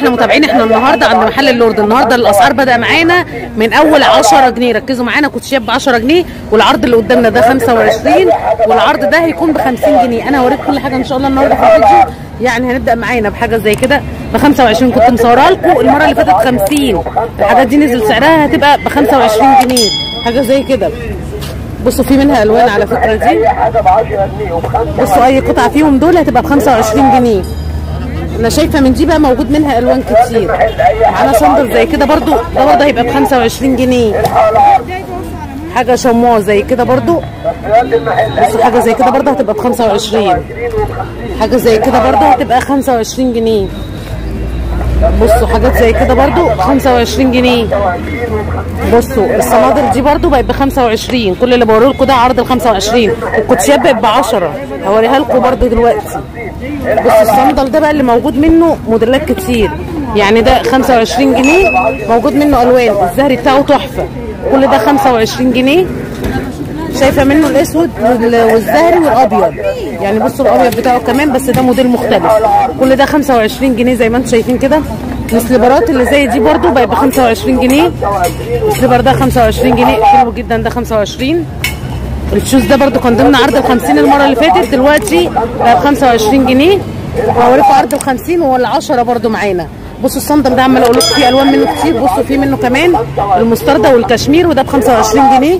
احنا متابعين احنا النهارده عند محل اللورد النهارده الاسعار بدا معانا من اول 10 جنيه ركزوا معانا كوتشيات ب 10 جنيه والعرض اللي قدامنا ده 25 والعرض ده هيكون ب 50 جنيه انا هوريك كل حاجه ان شاء الله النهارده في الفيديو يعني هنبدا معانا بحاجه زي كده ب 25 كنت مصورها لكم المره اللي فاتت 50 الحاجات دي نزل سعرها هتبقى ب 25 جنيه حاجه زي كده بصوا في منها الوان على فكره دي حاجه ب 10 جنيه وب 5 بصوا اي قطعه فيهم دول هتبقى ب 25 جنيه انا شايفه من دي بقى موجود منها الوان كتير معانا صندل زي كده برضو ده برضه هيبقى ب 25 جنيه حاجه شموع زي كده برضو تفصيلات المحل بصوا حاجه زي كده برضه هتبقى ب 25 حاجه زي كده برضه هتبقى 25 جنيه بصوا حاجات زي كده برضو ب 25 جنيه بصوا الصنادل دي برضو بقت ب 25 كل اللي بوريه لكم ده عرض ال 25 الكوتشيات بقت ب 10 هوريها لكم برضو دلوقتي بصوا الصندل ده بقى اللي موجود منه موديلات كتير يعني ده 25 جنيه موجود منه الوان الزهري بتاعه تحفه كل ده 25 جنيه شايفه منه الاسود وال- والزهري والابيض يعني بصوا الابيض بتاعه كمان بس ده موديل مختلف كل ده 25 جنيه زي ما انتم شايفين كده السليبرات اللي زي دي برضو بقت ب 25 جنيه السليبر ده 25 جنيه حلو جدا ده 25 الشوز ده برضو كان ضمن عرض ال 50 المره اللي فاتت دلوقتي بقى ب 25 جنيه وهوريكم عرض ال 50 وال 10 برضو معانا بصوا الصندل ده عمال اقول لكم فيه الوان منه كتير بصوا فيه منه كمان المستردة والكشمير وده ب 25 جنيه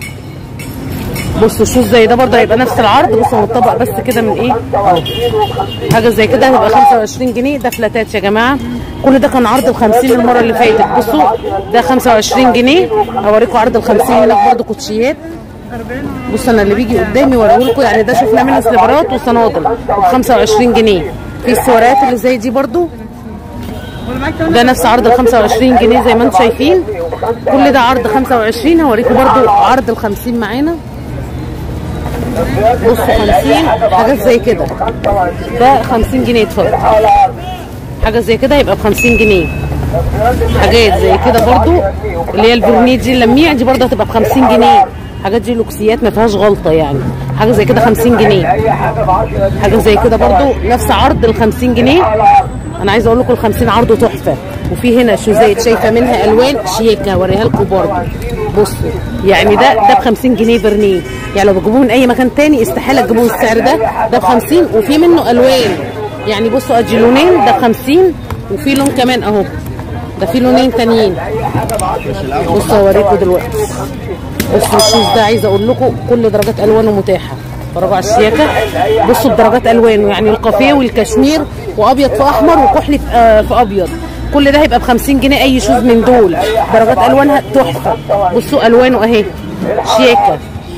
بصوا شوز زي ده برضه هيبقى نفس العرض بصوا متطبق بس كده من ايه اهو حاجه زي كده هيبقى 25 جنيه ده فلاتات يا جماعه كل ده كان عرض ال 50 المره اللي فاتت بصوا ده 25 جنيه هوريكم عرض ال 50 هناك برضه كوتشيات بصوا انا اللي بيجي قدامي لكم يعني ده شفنا منه سليبرات وصنادل ب 25 جنيه في السوارات اللي زي دي برضه ده نفس عرض ال 25 جنيه زي ما انتم شايفين كل ده عرض 25 هوريكم برضو عرض ال 50 معانا بصوا 50 حاجات زي كده ده 50 جنيه اتفضل حاجه زي كده يبقى ب 50 جنيه حاجات زي كده برضو اللي هي البرنيه دي اللميع دي برضو هتبقى ب 50 جنيه حاجات دي لوكسيات ما فيهاش غلطه يعني حاجه زي كده 50 جنيه اي حاجه ب 10 جنيه حاجه زي كده برضو نفس عرض ال 50 جنيه انا عايزه اقول لكم ال 50 عرضه تحفه وفي هنا شوزات شايفه منها الوان شياكه اوريها لكم برضو بصوا يعني ده ده ب 50 جنيه برنيه يعني لو بتجيبوه من اي مكان تاني استحاله تجيبوه السعر ده ده ب 50 وفي منه الوان يعني بصوا ادي لونين ده ب 50 وفي لون كمان اهو ده في لونين تانيين بصوا اوريكم دلوقتي بصوا الشوز ده عايزه اقول لكم كل درجات الوانه متاحه اتفرجوا على الشياكه بصوا بدرجات الوانه يعني القافيه والكشمير وابيض في احمر وكحلي في, آه في ابيض كل ده هيبقى ب 50 جنيه اي شوز من دول درجات الوانها تحفه بصوا الوانه اهي شياكه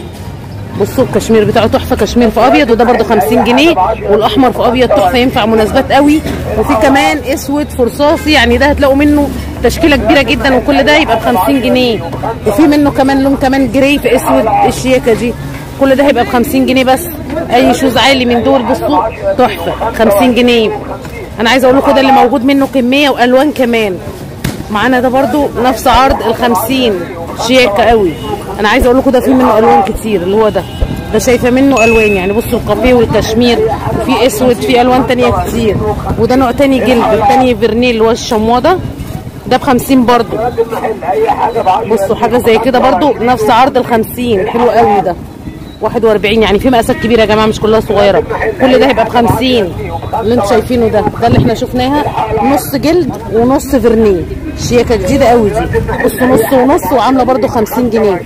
بصوا الكشمير بتاعه تحفه كشمير في ابيض وده برده 50 جنيه والاحمر في ابيض تحفه ينفع مناسبات قوي وفي كمان اسود في رصاصي يعني ده هتلاقوا منه تشكيله كبيره جدا وكل ده يبقى ب 50 جنيه وفي منه كمان لون كمان جراي في اسود الشياكه دي كل ده هيبقى ب 50 جنيه بس اي شوز عالي من دول بصوا تحفه 50 جنيه انا عايزه اقول لكم ده اللي موجود منه كميه والوان كمان معانا ده برضو نفس عرض ال 50 شياكه قوي انا عايزه اقول لكم ده في منه الوان كتير اللي هو ده ده شايفه منه الوان يعني بصوا الكافيه والكشمير وفي اسود في الوان تانية كتير وده نوع تاني جلد التاني فيرنيل اللي هو الشموع ده ده ب 50 برضو المحل اي حاجه ب 10 بصوا حاجه زي كده برضو نفس عرض ال 50 حلو قوي ده 41 يعني في مقاسات كبيره يا جماعه مش كلها صغيره كل ده هيبقى ب 50 اللي انتوا شايفينه ده ده اللي احنا شفناها نص جلد ونص فرنيه شياكه جديده قوي دي بصوا نص ونص وعامله برضو 50 جنيه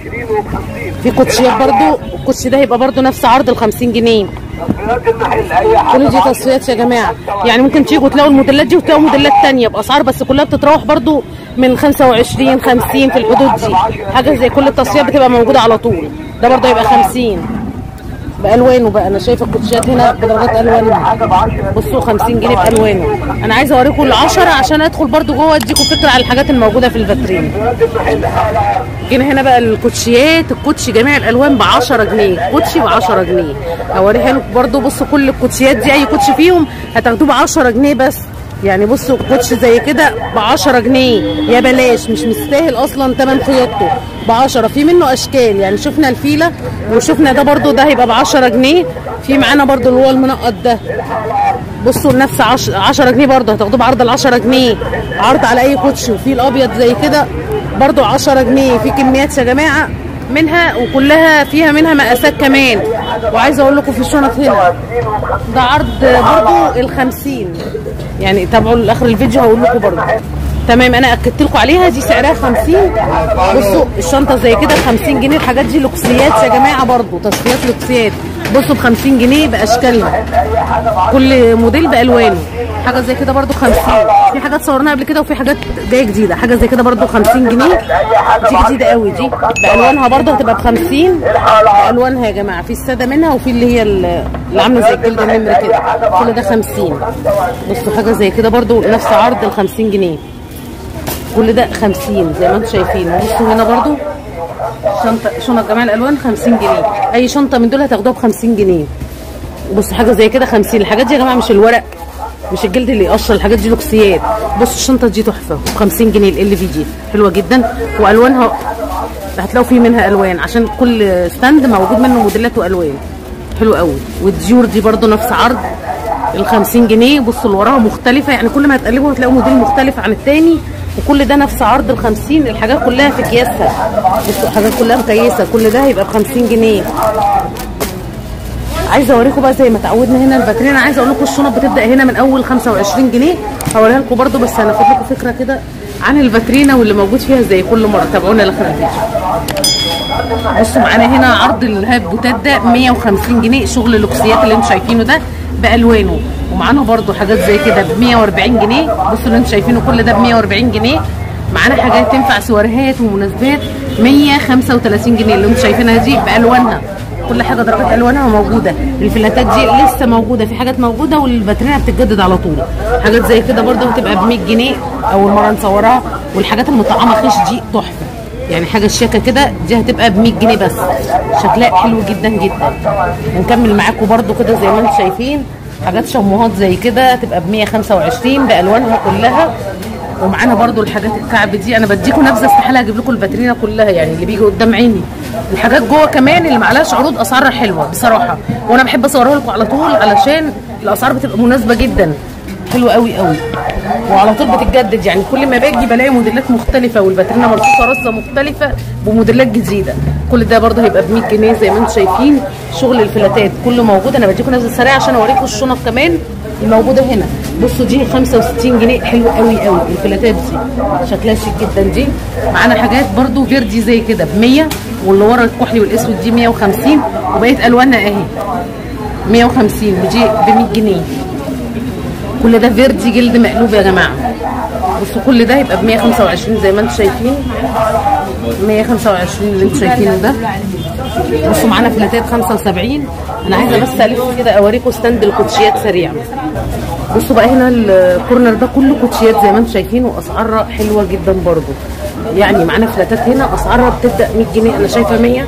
في كوتشيات برضو الكوتشي ده هيبقى برضو نفس عرض ال 50 جنيه تفصيلات المحل اي حاجه كل دي تصفيات يا جماعه يعني ممكن تيجوا تلاقوا الموديلات دي وتلاقوا موديلات تانية باسعار بس كلها بتتراوح برضو من 25 50 في الحدود دي حاجه زي كل التصفيات بتبقى موجوده على طول ده برضو هيبقى 50 بالوانه بقى انا شايفه الكوتشيات هنا بدرجات الوانها حاجه ب 10 بصوا 50 جنيه بالوانه انا عايزه اوريكم ال 10 عشان ادخل برضو جوه اديكم فكره على الحاجات الموجوده في الفاترين المحل حاجه جينا هنا بقى الكوتشيات الكوتشي جميع الالوان ب 10 جنيه كوتشي ب 10 جنيه اوريها لكم برضو بصوا كل الكوتشيات دي اي كوتشي فيهم هتاخدوه ب 10 جنيه بس يعني بصوا كوتشي زي كده ب 10 جنيه يا بلاش مش مستاهل اصلا ثمن خياطته ب 10 في منه اشكال يعني شفنا الفيله وشفنا ده برضو ده هيبقى ب 10 جنيه في معانا برضو اللي هو المنقط ده بصوا نفس 10 جنيه برضه هتاخدوه بعرض ال 10 جنيه عرض على اي كوتشي وفي الابيض زي كده برضه 10 جنيه في كميات يا جماعه منها وكلها فيها منها مقاسات كمان وعايزه اقول لكم في الشنط هنا ده عرض برضه ال 50 يعني تابعوا لاخر الفيديو هقول لكم برضه تمام انا اكدت لكم عليها دي سعرها 50 بصوا الشنطه زي كده ب 50 جنيه الحاجات دي لوكسيات يا جماعه برضو تصفيات لوكسيات بصوا ب 50 جنيه باشكالها كل موديل بالوانه حاجه زي كده برضو 50 في حاجات صورناها قبل كده وفي حاجات جايه جديده حاجه زي كده برضو 50 جنيه دي جديده قوي دي بالوانها برضو هتبقى ب 50 بالوانها يا جماعه في الساده منها وفي اللي هي اللي عامله زي الجلد النمر كده كل ده 50 بصوا حاجه زي كده برضو نفس عرض ال 50 جنيه كل ده 50 زي ما انتم شايفين بصوا هنا برضو شنطه شنط جميع الالوان 50 جنيه اي شنطه من دول هتاخدوها ب 50 جنيه بصوا حاجه زي كده 50 الحاجات دي يا جماعه مش الورق مش الجلد اللي يقشر الحاجات دي لوكسيات بصوا الشنطه دي تحفه ب 50 جنيه ال في دي حلوه جدا والوانها هتلاقوا فيه منها الوان عشان كل ستاند موجود منه موديلات والوان حلو قوي والديور دي برضو نفس عرض ال 50 جنيه بصوا اللي وراها مختلفه يعني كل ما هتقلبوا هتلاقوا موديل مختلف عن التاني وكل ده نفس عرض ال 50 الحاجات كلها في اكياسها بصوا الحاجات كلها مكيسه كل ده هيبقى ب 50 جنيه عايزه اوريكم بقى زي ما اتعودنا هنا الفاترين عايزه اقول لكم الشنط بتبدا هنا من اول 25 جنيه هوريها لكم برده بس هناخد لكم فكره كده عن الفاترينا واللي موجود فيها زي كل مره تابعونا لاخر الفيديو بصوا معانا هنا عرض الهاب بوتات ده 150 جنيه شغل اللوكسيات اللي انتم شايفينه ده بالوانه ومعانا برده حاجات زي كده ب 140 جنيه بصوا اللي انتم شايفينه كل ده ب 140 جنيه معانا حاجات تنفع سواريهات ومناسبات 135 جنيه اللي انتم شايفينها دي بالوانها كل حاجه درجات الوانها موجوده الفلاتات دي لسه موجوده في حاجات موجوده والباترينا بتتجدد على طول حاجات زي كده برده هتبقى ب 100 جنيه اول مره نصورها والحاجات المطعمه خيش دي تحفه يعني حاجه شياكه كده دي هتبقى ب 100 جنيه بس شكلها حلو جدا جدا هنكمل معاكم برده كده زي ما انتم شايفين حاجات شموهات زي كده هتبقى ب 125 بالوانها كلها ومعانا برضو الحاجات الكعب دي انا بديكم نبذه استحاله اجيب لكم الباترينا كلها يعني اللي بيجي قدام عيني الحاجات جوه كمان اللي معلهاش عروض اسعارها حلوه بصراحه وانا بحب اصورها لكم على طول علشان الاسعار بتبقى مناسبه جدا حلوه قوي قوي وعلى طول بتتجدد يعني كل ما باجي بلاقي موديلات مختلفه والباترينا مرصوصه رصه مختلفه بموديلات جديده كل ده برضه هيبقى ب 100 جنيه زي ما انتم شايفين شغل الفلاتات كله موجود انا بديكم نبذه سريعه عشان اوريكم الشنط كمان الموجوده هنا بصوا دي 65 جنيه حلوه قوي قوي الفلاتات دي شكلها شيك جدا دي معانا حاجات برضو فيردي زي كده ب 100 واللي ورا الكحلي والاسود دي 150 وبقيه الوانها اهي 150 ودي ب 100 جنيه كل ده فيردي جلد مقلوب يا جماعه بصوا كل ده هيبقى ب 125 زي ما انتم شايفين 125 اللي انتم شايفينه ده بصوا معانا فلاتات 75 انا عايزه بس الف كده اوريكم ستاند الكوتشيات سريعا بصوا بقى هنا الكورنر ده كله كوتشيات زي ما انتم شايفين واسعارها حلوه جدا برضو يعني معانا فلاتات هنا اسعارها بتبدا 100 جنيه انا شايفه 100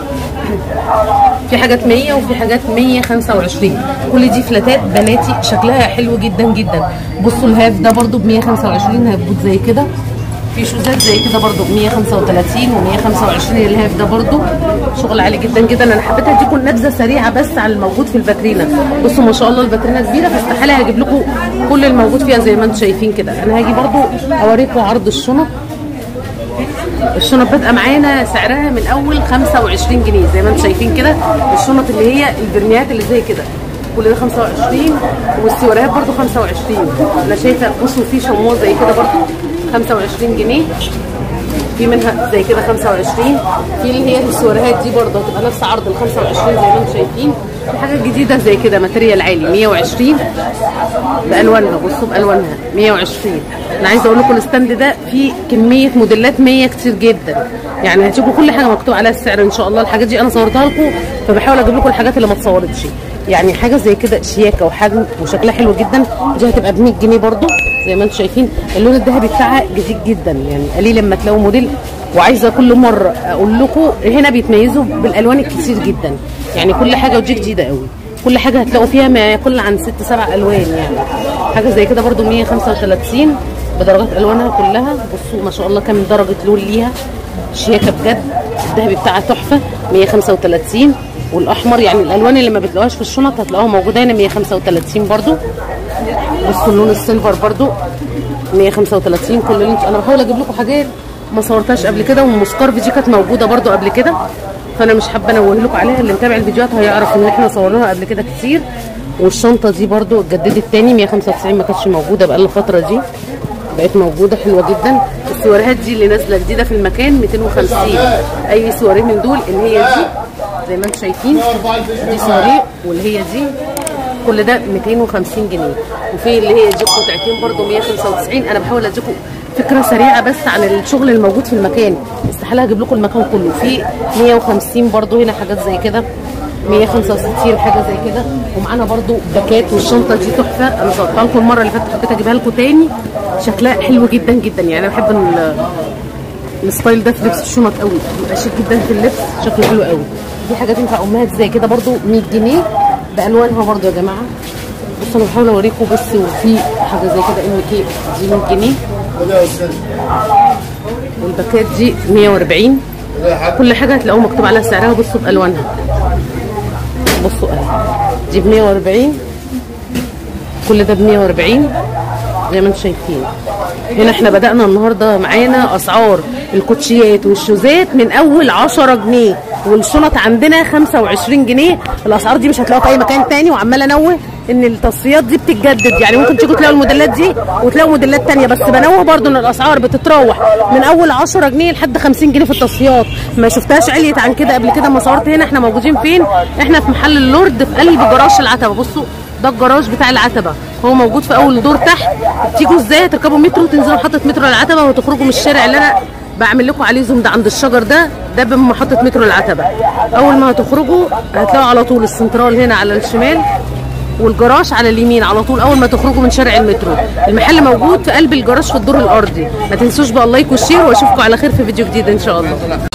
في حاجات 100 وفي حاجات 125 كل دي فلاتات بناتي شكلها حلو جدا جدا بصوا الهاف ده برضو ب 125 هاف بوت زي كده في شوزات زي كده برضو ب 135 و125 الهاف ده برضو شغل عالي جدا جدا انا حبيت اديكم نبذه سريعه بس على الموجود في الباترينا بصوا ما شاء الله الباترينا كبيره فاستحاله هجيب لكم كل الموجود فيها زي ما انتم شايفين كده انا هاجي برضو اوريكم عرض الشنط الشنط بادئه معانا سعرها من اول 25 جنيه زي ما انتم شايفين كده الشنط اللي هي البرنيات اللي زي كده كل ده 25 والسواريهات برضو 25 انا شايفه بصوا في شموع زي كده برضو 25 جنيه في منها زي كده 25 في اللي هي السواريهات دي برضه هتبقى نفس عرض ال 25 زي ما انتم شايفين في حاجات جديده زي كده ماتريال عالي 120 بالوانها بصوا بالوانها 120 انا عايزه اقول لكم الستاند ده فيه كميه موديلات 100 كتير جدا يعني هتشوفوا كل حاجه مكتوب عليها السعر ان شاء الله الحاجات دي انا صورتها لكم فبحاول اجيب لكم الحاجات اللي ما اتصورتش يعني حاجه زي كده شياكه وحجم وشكلها حلو جدا دي هتبقى ب 100 جنيه برضه زي ما انتم شايفين اللون الذهبي بتاعها جديد جدا يعني قليل لما تلاقوا موديل وعايزه كل مره اقول لكم هنا بيتميزوا بالالوان الكتير جدا يعني كل حاجه ودي جديده قوي كل حاجه هتلاقوا فيها ما يقل عن ست سبع الوان يعني حاجه زي كده برده 135 بدرجات الوانها كلها بصوا ما شاء الله كام درجه لون ليها شياكه بجد الذهبي بتاعها تحفه 135 والاحمر يعني الالوان اللي ما بتلاقوهاش في الشنط هتلاقوها موجوده هنا 135 برضو بصوا اللون السيلفر برضو 135 كل اللي انت انا بحاول اجيب لكم حاجات ما صورتهاش قبل كده والمسكارف دي كانت موجوده برضو قبل كده فانا مش حابه انوه لكم عليها اللي متابع الفيديوهات هيعرف ان احنا صورناها قبل كده كتير والشنطه دي برضو اتجددت تاني 195 ما كانتش موجوده بقى الفتره دي بقت موجوده حلوه جدا السواريهات دي اللي نازله جديده في المكان 250 اي سواريه من دول اللي هي دي زي ما انتم شايفين دي سواريه واللي هي دي كل ده 250 جنيه وفي اللي هي دي قطعتين برضو 195 انا بحاول اديكم فكره سريعه بس عن الشغل الموجود في المكان استحاله اجيب لكم المكان كله في 150 برضو هنا حاجات زي كده 165 حاجه زي كده ومعانا برضو باكات والشنطه دي تحفه انا صورتها لكم المره اللي فاتت حبيت اجيبها لكم تاني شكلها حلو جدا جدا يعني انا بحب ال- الستايل ده في لبس الشنط قوي بيبقى شيك جدا في اللبس شكله حلو قوي دي حاجات ينفع امهات زي كده برضو 100 جنيه بالوانها برضو يا جماعه بصوا انا بحاول اوريكم بس وفي حاجه زي كده ام كي دي 100 جنيه والباكات دي 140 كل حاجه هتلاقوها مكتوب عليها سعرها بصوا بالوانها بصوا اهي دي ب 140 كل ده ب 140 زي ما انتم شايفين هنا احنا بدأنا النهارده معانا اسعار الكوتشيات والشوزات من اول 10 جنيه والشنط عندنا 25 جنيه الاسعار دي مش هتلاقوها في اي مكان تاني وعماله انوه ان التصفيات دي بتتجدد يعني ممكن تيجوا تلاقوا الموديلات دي وتلاقوا موديلات تانية بس بنوه برضو ان الاسعار بتتراوح من اول 10 جنيه لحد 50 جنيه في التصفيات ما شفتهاش عليت عن كده قبل كده ما صورت هنا احنا موجودين فين احنا في محل اللورد في قلب جراج العتبه بصوا ده الجراج بتاع العتبه هو موجود في اول دور تحت تيجوا ازاي تركبوا مترو تنزلوا محطه مترو العتبه وتخرجوا من الشارع اللي انا بعمل لكم عليه زوم ده عند الشجر ده ده بمحطه مترو العتبه اول ما هتخرجوا هتلاقوا على طول السنترال هنا على الشمال والجراج على اليمين على طول اول ما تخرجوا من شارع المترو المحل موجود في قلب الجراج في الدور الارضي ما تنسوش بقى اللايك والشير واشوفكم على خير في فيديو جديد ان شاء الله